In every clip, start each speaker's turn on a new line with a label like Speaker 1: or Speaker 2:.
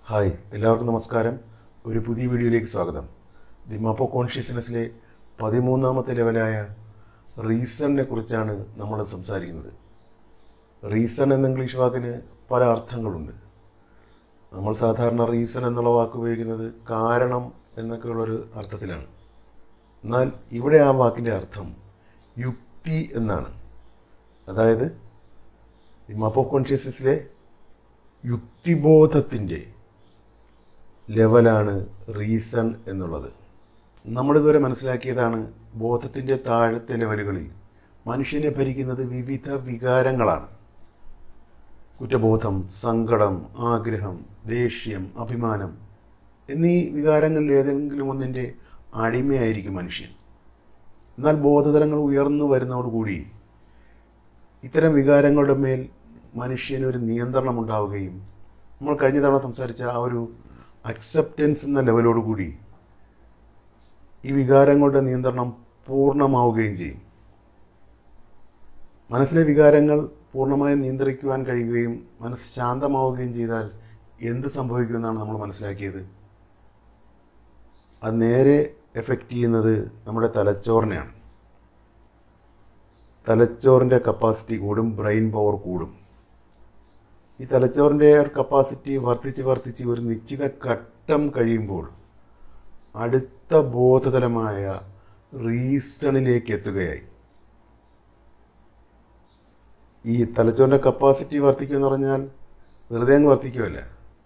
Speaker 1: hi എല്ലാവർക്കും നമസ്കാരം ഒരു പുതിയ വീഡിയോയിലേക്ക് സ്വാഗതം ദി മാപ്പോ കോൺഷ്യസ്നെസ്സിലെ പതിമൂന്നാമത്തെ ലെവലായ റീസണിനെ കുറിച്ചാണ് നമ്മൾ സംസാരിക്കുന്നത് റീസൺ എന്ന ഇംഗ്ലീഷ് വാക്കിന് പല അർത്ഥങ്ങളുണ്ട് നമ്മൾ സാധാരണ റീസൺ എന്നുള്ള വാക്ക് ഉപയോഗിക്കുന്നത് കാരണം എന്നൊക്കെയുള്ളൊരു അർത്ഥത്തിലാണ് എന്നാൽ ഇവിടെ ആ വാക്കിൻ്റെ അർത്ഥം യുക്തി എന്നാണ് അതായത് ഈ മാപ്പോ കോൺഷ്യസ്നെസ്സിലെ യുക്തിബോധത്തിൻ്റെ ലെവലാണ് റീസൺ എന്നുള്ളത് നമ്മളിതുവരെ മനസ്സിലാക്കിയതാണ് ബോധത്തിൻ്റെ താഴത്തെ ലെവലുകളിൽ മനുഷ്യനെ ഭരിക്കുന്നത് വിവിധ വികാരങ്ങളാണ് കുറ്റബോധം സങ്കടം ആഗ്രഹം ദേഷ്യം അഭിമാനം എന്നീ വികാരങ്ങളിൽ ഏതെങ്കിലും ഒന്നിൻ്റെ അടിമയായിരിക്കും മനുഷ്യൻ എന്നാൽ ബോധതലങ്ങൾ ഉയർന്നു വരുന്നതോടുകൂടി ഇത്തരം വികാരങ്ങളുടെ മേൽ മനുഷ്യന് ഒരു നിയന്ത്രണം ഉണ്ടാവുകയും നമ്മൾ കഴിഞ്ഞ തവണ സംസാരിച്ച ആ ഒരു അക്സെപ്റ്റൻസ് എന്ന ലെവലോടുകൂടി ഈ വികാരങ്ങളുടെ നിയന്ത്രണം പൂർണ്ണമാവുകയും ചെയ്യും മനസ്സിലെ വികാരങ്ങൾ പൂർണ്ണമായും നിയന്ത്രിക്കുവാൻ കഴിയുകയും മനസ്സ് ശാന്തമാവുകയും ചെയ്താൽ എന്ത് സംഭവിക്കുമെന്നാണ് നമ്മൾ മനസ്സിലാക്കിയത് അത് നേരെ എഫക്റ്റ് ചെയ്യുന്നത് നമ്മുടെ തലച്ചോറിനെയാണ് തലച്ചോറിൻ്റെ കപ്പാസിറ്റി കൂടും ബ്രെയിൻ പവർ കൂടും ഈ തലച്ചോറിൻ്റെ ഒരു കപ്പാസിറ്റി വർദ്ധിച്ച് വർദ്ധിച്ച് ഒരു നിശ്ചിത ഘട്ടം കഴിയുമ്പോൾ അടുത്ത ബോധതലമായ റീസണിലേക്ക് എത്തുകയായി ഈ തലച്ചോറിൻ്റെ കപ്പാസിറ്റി വർദ്ധിക്കുക എന്ന് പറഞ്ഞാൽ വെറുതെ അങ്ങ് വർദ്ധിക്കുമല്ല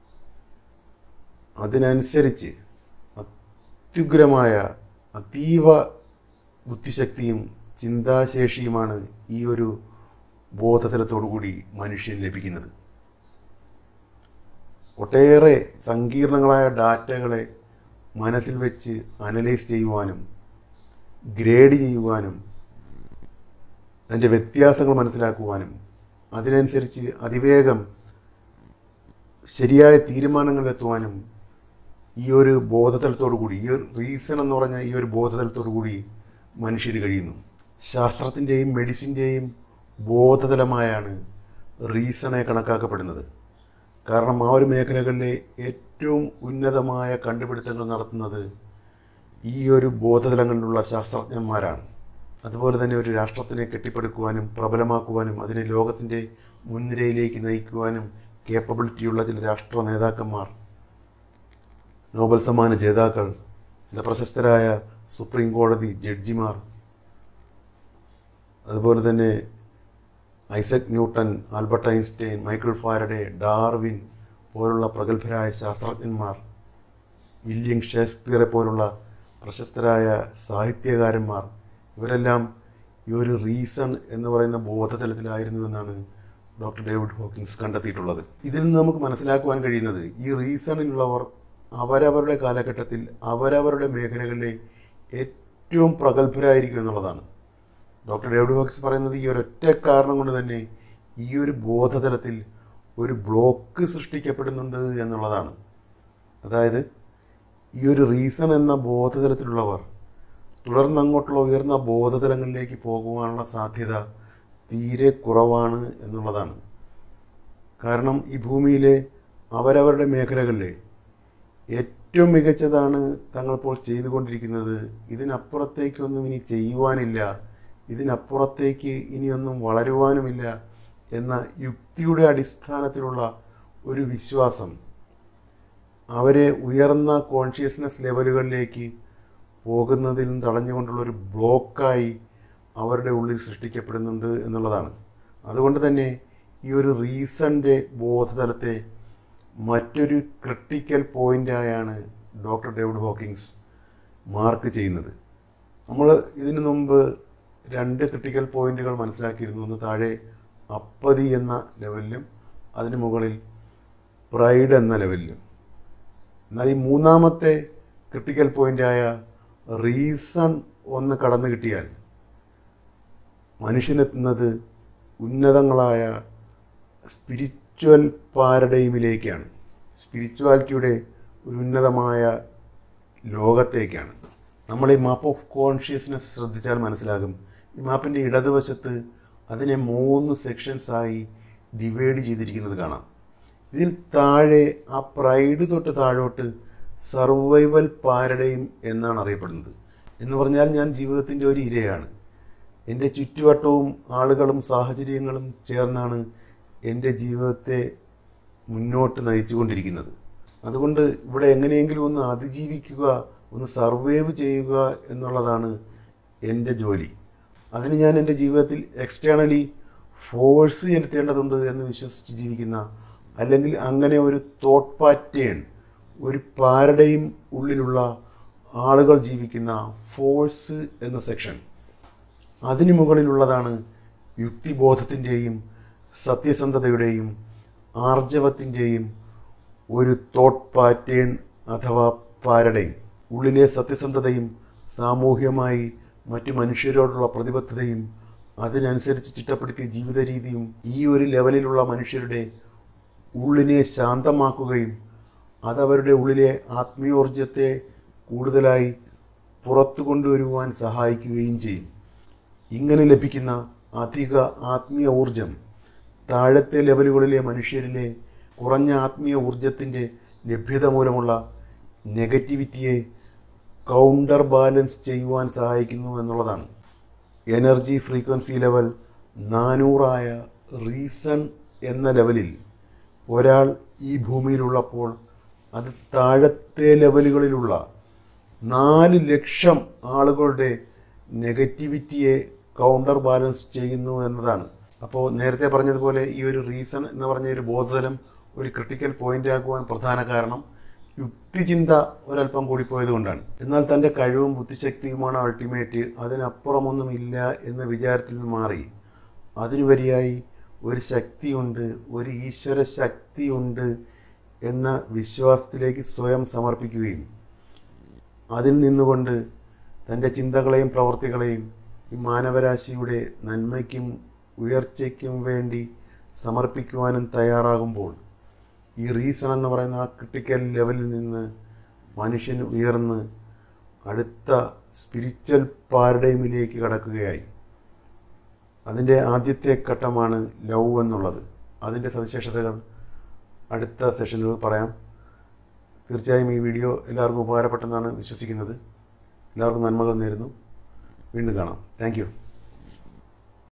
Speaker 1: അതിനനുസരിച്ച് അത്യുഗ്രമായ അതീവ ബുദ്ധിശക്തിയും ചിന്താശേഷിയുമാണ് ഈ ഒരു ബോധതലത്തോടു കൂടി മനുഷ്യൻ ലഭിക്കുന്നത് ഒട്ടേറെ സങ്കീർണങ്ങളായ ഡാറ്റകളെ മനസ്സിൽ വെച്ച് അനലൈസ് ചെയ്യുവാനും ഗ്രേഡ് ചെയ്യുവാനും അതിൻ്റെ വ്യത്യാസങ്ങൾ മനസ്സിലാക്കുവാനും അതിനനുസരിച്ച് അതിവേഗം ശരിയായ തീരുമാനങ്ങളിലെത്തുവാനും ഈ ഒരു ബോധതലത്തോടു കൂടി ഈ ഒരു റീസൺ എന്ന് പറഞ്ഞ ഈ ഒരു ബോധതലത്തോടു കൂടി മനുഷ്യന് കഴിയുന്നു ശാസ്ത്രത്തിൻ്റെയും മെഡിസിൻ്റെയും ബോധതലമായാണ് റീസണെ കണക്കാക്കപ്പെടുന്നത് കാരണം ആ ഒരു മേഖലകളിലെ ഏറ്റവും ഉന്നതമായ കണ്ടുപിടുത്തങ്ങൾ നടത്തുന്നത് ഈ ഒരു ബോധതലങ്ങളിലുള്ള ശാസ്ത്രജ്ഞന്മാരാണ് അതുപോലെ തന്നെ ഒരു രാഷ്ട്രത്തിനെ കെട്ടിപ്പടുക്കുവാനും പ്രബലമാക്കുവാനും അതിനെ ലോകത്തിൻ്റെ മുൻനിരയിലേക്ക് നയിക്കുവാനും കേപ്പബിലിറ്റിയുള്ള ചില രാഷ്ട്ര നേതാക്കന്മാർ നോബൽ സമ്മാന ജേതാക്കൾ ചില പ്രശസ്തരായ സുപ്രീം കോടതി ജഡ്ജിമാർ അതുപോലെ തന്നെ Isaac Newton Albert Einstein Michael Faraday Darwin പോലുള്ള പ്രഗത്ഭരായ ശാസ്ത്രജ്ഞന്മാർ വില്യം ഷേക്സ്പിയറെ പോലുള്ള പ്രശസ്തരായ സാഹിത്യകാരന്മാർ ഇവരെല്ലാം ഈ ഒരു റീസൺ എന്ന് പറയുന്ന ബോധതലത്തിലായിരുന്നു എന്നാണ് ഡോക്ടർ ഡേവിഡ് ഹോക്കിൻസ് കണ്ടെത്തിയിട്ടുള്ളത് ഇതിൽ നിന്ന് നമുക്ക് മനസ്സിലാക്കുവാൻ കഴിയുന്നത് ഈ റീസണിലുള്ളവർ അവരവരുടെ കാലഘട്ടത്തിൽ അവരവരുടെ മേഖലകളിലെ ഏറ്റവും പ്രഗത്ഭരായിരിക്കും എന്നുള്ളതാണ് ഡോക്ടർ ഡേവിഡ് ഹോക്സ് പറയുന്നത് ഈ ഒരൊറ്റ കാരണം കൊണ്ട് തന്നെ ഈ ഒരു ബോധതലത്തിൽ ഒരു ബ്ലോക്ക് സൃഷ്ടിക്കപ്പെടുന്നുണ്ട് എന്നുള്ളതാണ് അതായത് ഈ ഒരു റീസൺ എന്ന ബോധതലത്തിലുള്ളവർ തുടർന്ന് അങ്ങോട്ടുള്ള ഉയർന്ന ബോധതലങ്ങളിലേക്ക് പോകുവാനുള്ള സാധ്യത തീരെ കുറവാണ് എന്നുള്ളതാണ് കാരണം ഈ ഭൂമിയിലെ അവരവരുടെ മേഖലകളിലെ ഏറ്റവും മികച്ചതാണ് തങ്ങളിപ്പോൾ ചെയ്തുകൊണ്ടിരിക്കുന്നത് ഇതിനപ്പുറത്തേക്കൊന്നും ഇനി ചെയ്യുവാനില്ല ഇതിനപ്പുറത്തേക്ക് ഇനിയൊന്നും വളരുവാനുമില്ല എന്ന യുക്തിയുടെ അടിസ്ഥാനത്തിലുള്ള ഒരു വിശ്വാസം അവരെ ഉയർന്ന കോൺഷ്യസ്നെസ് ലെവലുകളിലേക്ക് പോകുന്നതിൽ നിന്ന് തടഞ്ഞുകൊണ്ടുള്ള ഒരു ബ്ലോക്കായി അവരുടെ ഉള്ളിൽ സൃഷ്ടിക്കപ്പെടുന്നുണ്ട് എന്നുള്ളതാണ് അതുകൊണ്ട് തന്നെ ഈ ഒരു റീസണിൻ്റെ ബോധതലത്തെ മറ്റൊരു ക്രിട്ടിക്കൽ പോയിൻ്റായാണ് ഡോക്ടർ ഡേവിഡ് ഹോക്കിങ്സ് മാർക്ക് ചെയ്യുന്നത് നമ്മൾ ഇതിനു മുമ്പ് രണ്ട് ക്രിട്ടിക്കൽ പോയിന്റുകൾ മനസ്സിലാക്കിയിരുന്നു ഒന്ന് താഴെ അപ്പതി എന്ന ലെവലിലും അതിന് മുകളിൽ പ്രൈഡ് എന്ന ലെവലിലും എന്നാൽ ഈ മൂന്നാമത്തെ ക്രിട്ടിക്കൽ പോയിൻ്റായ റീസൺ ഒന്ന് കടന്നു കിട്ടിയാൽ മനുഷ്യനെത്തുന്നത് ഉന്നതങ്ങളായ സ്പിരിച്വൽ പാരഡൈമിലേക്കാണ് സ്പിരിച്വാലിറ്റിയുടെ ഒരു ഉന്നതമായ ലോകത്തേക്കാണ് നമ്മൾ ഈ മാപ്പ് ഓഫ് കോൺഷ്യസ്നെസ് ശ്രദ്ധിച്ചാൽ മനസ്സിലാകും ഈ മാപ്പിൻ്റെ ഇടതുവശത്ത് അതിനെ മൂന്ന് സെക്ഷൻസായി ഡിവൈഡ് ചെയ്തിരിക്കുന്നത് കാണാം ഇതിൽ താഴെ ആ പ്രൈഡ് തൊട്ട് താഴോട്ട് സർവൈവൽ പാരഡൈം എന്നാണ് അറിയപ്പെടുന്നത് എന്ന് പറഞ്ഞാൽ ഞാൻ ജീവിതത്തിൻ്റെ ഒരു ഇരയാണ് എൻ്റെ ചുറ്റുവട്ടവും ആളുകളും സാഹചര്യങ്ങളും ചേർന്നാണ് എൻ്റെ ജീവിതത്തെ മുന്നോട്ട് നയിച്ചുകൊണ്ടിരിക്കുന്നത് അതുകൊണ്ട് ഇവിടെ എങ്ങനെയെങ്കിലും ഒന്ന് അതിജീവിക്കുക ഒന്ന് സർവൈവ് ചെയ്യുക എന്നുള്ളതാണ് എൻ്റെ ജോലി അതിന് ഞാൻ എൻ്റെ ജീവിതത്തിൽ എക്സ്റ്റേണലി ഫോഴ്സ് ചെലുത്തേണ്ടതുണ്ട് എന്ന് വിശ്വസിച്ച് ജീവിക്കുന്ന അല്ലെങ്കിൽ അങ്ങനെ ഒരു തോട്ട് പാറ്റേൺ ഒരു പാരഡൈം ഉള്ളിലുള്ള ആളുകൾ ജീവിക്കുന്ന ഫോഴ്സ് എന്ന സെക്ഷൻ അതിനു മുകളിലുള്ളതാണ് യുക്തിബോധത്തിൻ്റെയും സത്യസന്ധതയുടെയും ആർജവത്തിൻ്റെയും ഒരു തോട്ട് പാറ്റേൺ അഥവാ പാരഡൈം ഉള്ളിലെ സത്യസന്ധതയും സാമൂഹ്യമായി മറ്റു മനുഷ്യരോടുള്ള പ്രതിബദ്ധതയും അതിനനുസരിച്ച് ചിട്ടപ്പെടുത്തിയ ജീവിത രീതിയും ഈ ഒരു ലെവലിലുള്ള മനുഷ്യരുടെ ഉള്ളിനെ ശാന്തമാക്കുകയും അതവരുടെ ഉള്ളിലെ ആത്മീയോർജത്തെ കൂടുതലായി പുറത്തു കൊണ്ടുവരുവാൻ സഹായിക്കുകയും ചെയ്യും ഇങ്ങനെ ലഭിക്കുന്ന അധിക ആത്മീയ ഊർജം താഴത്തെ ലെവലുകളിലെ മനുഷ്യരിലെ കുറഞ്ഞ ആത്മീയ ഊർജത്തിൻ്റെ ലഭ്യത മൂലമുള്ള നെഗറ്റിവിറ്റിയെ കൗണ്ടർ ബാലൻസ് ചെയ്യുവാൻ സഹായിക്കുന്നു എന്നുള്ളതാണ് എനർജി ഫ്രീക്വൻസി ലെവൽ നാനൂറായ റീസൺ എന്ന ലെവലിൽ ഒരാൾ ഈ ഭൂമിയിലുള്ളപ്പോൾ അത് താഴത്തെ ലെവലുകളിലുള്ള നാല് ലക്ഷം ആളുകളുടെ നെഗറ്റിവിറ്റിയെ കൗണ്ടർ ബാലൻസ് ചെയ്യുന്നു എന്നതാണ് അപ്പോൾ നേരത്തെ പറഞ്ഞതുപോലെ ഈ ഒരു റീസൺ എന്ന് പറഞ്ഞ ഒരു ബോധതലം ഒരു ക്രിട്ടിക്കൽ പോയിന്റ് ആക്കുവാൻ പ്രധാന കാരണം യുക്തിചിന്ത ഒരല്പം കൂടിപ്പോയത് കൊണ്ടാണ് എന്നാൽ തൻ്റെ കഴിവും ബുദ്ധിശക്തിയുമാണ് അൾട്ടിമേറ്റ് അതിനപ്പുറമൊന്നുമില്ല എന്ന വിചാരത്തിൽ നിന്ന് മാറി അതിനുപരിയായി ഒരു ശക്തിയുണ്ട് ഒരു ഈശ്വര ശക്തിയുണ്ട് എന്ന വിശ്വാസത്തിലേക്ക് സ്വയം സമർപ്പിക്കുകയും അതിൽ നിന്നുകൊണ്ട് തൻ്റെ ചിന്തകളെയും പ്രവർത്തികളെയും ഈ മാനവരാശിയുടെ നന്മയ്ക്കും ഉയർച്ചയ്ക്കും വേണ്ടി സമർപ്പിക്കുവാനും തയ്യാറാകുമ്പോൾ ഈ റീസൺ എന്ന് പറയുന്ന ആ ക്രിട്ടിക്കൽ ലെവലിൽ നിന്ന് മനുഷ്യൻ ഉയർന്ന് അടുത്ത സ്പിരിച്വൽ പാരഡൈമിലേക്ക് കടക്കുകയായി അതിൻ്റെ ആദ്യത്തെ ഘട്ടമാണ് ലവ് എന്നുള്ളത് അതിൻ്റെ സവിശേഷതകൾ അടുത്ത സെഷനിൽ പറയാം തീർച്ചയായും ഈ വീഡിയോ എല്ലാവർക്കും ഉപകാരപ്പെട്ടെന്നാണ് വിശ്വസിക്കുന്നത് എല്ലാവർക്കും നന്മകൾ നേരുന്നു വീണ്ടും കാണാം താങ്ക്